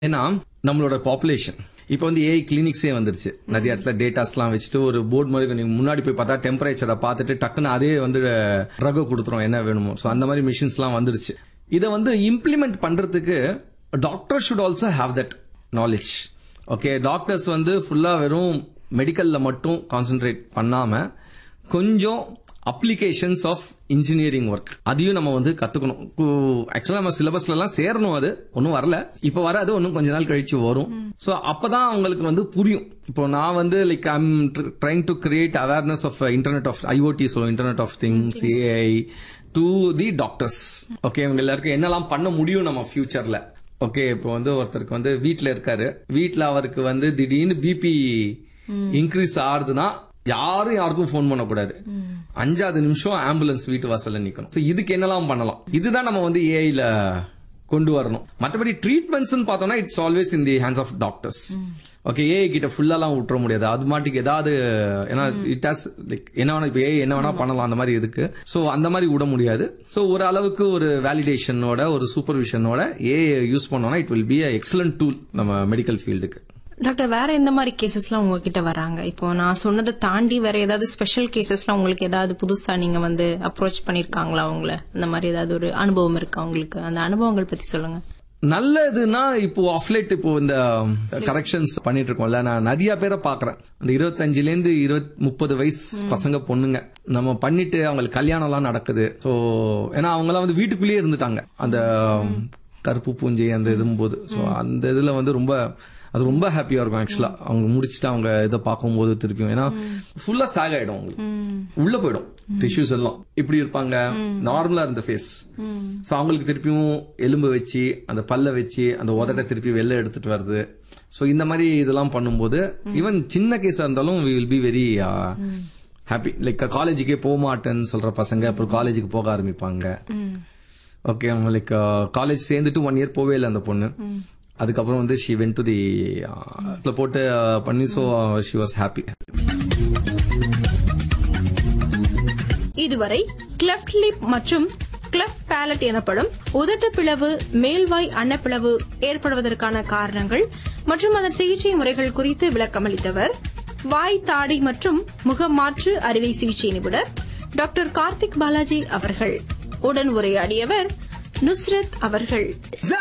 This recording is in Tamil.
ஏன்னா நம்மளோட பாப்புலேஷன் இப்போ வந்து ஏஐ கிளினிக்ஸே வந்துருச்சு நிறைய இடத்துல டேட்டாஸ்லாம் வச்சுட்டு ஒரு போர்டு மாதிரி நீங்க முன்னாடி போய் பார்த்தா டெம்பரேச்சரை பார்த்துட்டு டக்குன்னு அதே வந்து ட்ரக கொடுத்துரும் என்ன வேணுமோ ஸோ அந்த மாதிரி மிஷின்ஸ்லாம் வந்துருச்சு இதை வந்து இம்ப்ளிமெண்ட் பண்றதுக்கு doctor should also have that knowledge okay doctors வந்து ஃபுல்லா வெறும் மெடிக்கல்ல மட்டும் கான்சென்ட்ரேட் பண்ணாம கொஞ்சம் அப்ளிகேஷன்ஸ் ஆஃப் இன்ஜினியரிங் ஒர்க் அதையும் நம்ம வந்து கத்துக்கணும் ஆக்சுவலா நம்ம சிலபஸ்ல எல்லாம் சேரணும் அது ஒன்றும் வரல இப்போ வராது ஒன்றும் கொஞ்ச நாள் கழிச்சு வரும் ஸோ அப்பதான் அவங்களுக்கு வந்து புரியும் இப்போ நான் வந்து like I'm trying to create awareness of internet of IOT சொல்லுவோம் internet of things AI to the doctors okay இவங்க எல்லாருக்கும் என்னெல்லாம் பண்ண முடியும் நம்ம ஃபியூச்சர்ல ஓகே இப்போ வந்து ஒருத்தருக்கு வந்து வீட்ல இருக்காரு வீட்ல அவருக்கு வந்து திடீர்னு பிபி இன்க்ரீஸ் ஆகுதுன்னா யாரும் யாருக்கும் ஃபோன் பண்ணக்கூடாது அஞ்சாவது நிமிஷம் ஆம்புலன்ஸ் வீட்டு வாசல்ல நிக்கணும் So இதுக்கு என்னெல்லாம் பண்ணலாம் இதுதான் நம்ம வந்து ஏஐல கொண்டு வரணும் மற்றபடி ட்ரீட்மெண்ட்ஸ் பார்த்தோம்னா it's always in the hands of doctors okay AI கிட்ட ஃபுல்லாலாம் விட்டுற முடியாது அது மாட்டுக்கு ஏதாவது ஏன்னா இட் ஹாஸ் லைக் என்ன வேணா இப்போ ஏஐ என்ன வேணா பண்ணலாம் அந்த மாதிரி இருக்கு ஸோ அந்த மாதிரி விட முடியாது ஸோ ஒரு அளவுக்கு ஒரு வேலிடேஷனோட ஒரு சூப்பர்விஷனோட ஏஐ யூஸ் பண்ணோம்னா it will be a excellent tool நம்ம மெடிக்கல் ஃபீல்டுக்கு டாக்டர் வேற எந்த மாதிரி கேசஸ்லாம் உங்ககிட்ட வராங்க இப்போ நான் சொன்னதை தாண்டி வேற ஏதாவது ஸ்பெஷல் கேசஸ்லாம் உங்களுக்கு ஏதாவது புதுசா நீங்க வந்து அப்ரோச் பண்ணிருக்காங்களா உங்களை அந்த மாதிரி ஏதாவது ஒரு அனுபவம் இருக்கா உங்களுக்கு அந்த அனுபவங்கள் பத்தி சொல்லுங்க நல்லதுன்னா இப்போ ஆஃப்லைட் இப்போ இந்த கரெக்ஷன்ஸ் பண்ணிட்டு இருக்கோம்ல நான் நிறைய பேரை பாக்குறேன் அந்த இருபத்தஞ்சுல இருந்து இருபத் முப்பது வயசு பசங்க பொண்ணுங்க நம்ம பண்ணிட்டு அவங்களுக்கு கல்யாணம் எல்லாம் நடக்குது ஸோ ஏன்னா அவங்க எல்லாம் வந்து வீட்டுக்குள்ளேயே இருந்துட்டாங்க அந்த கருப்பு பூஞ்சை அந்த இதும்போது ஸோ அந்த இதுல வந்து ரொம்ப அது ரொம்ப ஹாப்பியா இருக்கும் ஆக்சுவலா அவங்க முடிச்சுட்டு அவங்க இதை பார்க்கும்போது திருப்பியும் ஏன்னா ஃபுல்லா சாக் ஆயிடும் அவங்களுக்கு உள்ள போயிடும் டிஷ்யூஸ் எல்லாம் இப்படி இருப்பாங்க நார்மலா இருந்த ஃபேஸ் சோ அவங்களுக்கு திருப்பியும் எலும்பு வச்சு அந்த பல்ல வச்சு அந்த உதட்ட திருப்பி வெளில எடுத்துட்டு வருது சோ இந்த மாதிரி இதெல்லாம் பண்ணும்போது ஈவன் சின்ன கேஸா இருந்தாலும் we will be very happy like காலேஜுக்கே போக மாட்டேன்னு சொல்ற பசங்க அப்புறம் காலேஜுக்கு போக ஆரம்பிப்பாங்க ஓகே அவங்க லைக் காலேஜ் சேர்ந்துட்டு ஒன் இயர் போவே இல்லை அந்த பொண்ணு அதுக்கப்புறம் வந்து ஷி வென் டு தி போட்டு uh, பண்ணி ஸோ ஷி வாஸ் ஹாப்பி இதுவரை கிளெஃப்ட் லிப் மற்றும் கிளெஃப்ட் பேலட் எனப்படும் உதட்டு பிளவு மேல்வாய் அன்னப்பிளவு ஏற்படுவதற்கான காரணங்கள் மற்றும் அதன் சிகிச்சை முறைகள் குறித்து விளக்கமளித்தவர் வாய் தாடை மற்றும் முகமாற்று அறுவை சிகிச்சை நிபுணர் டாக்டர் கார்த்திக் பாலாஜி அவர்கள் உடன் உரையாடியவர் நுஸ்ரத் அவர்கள் The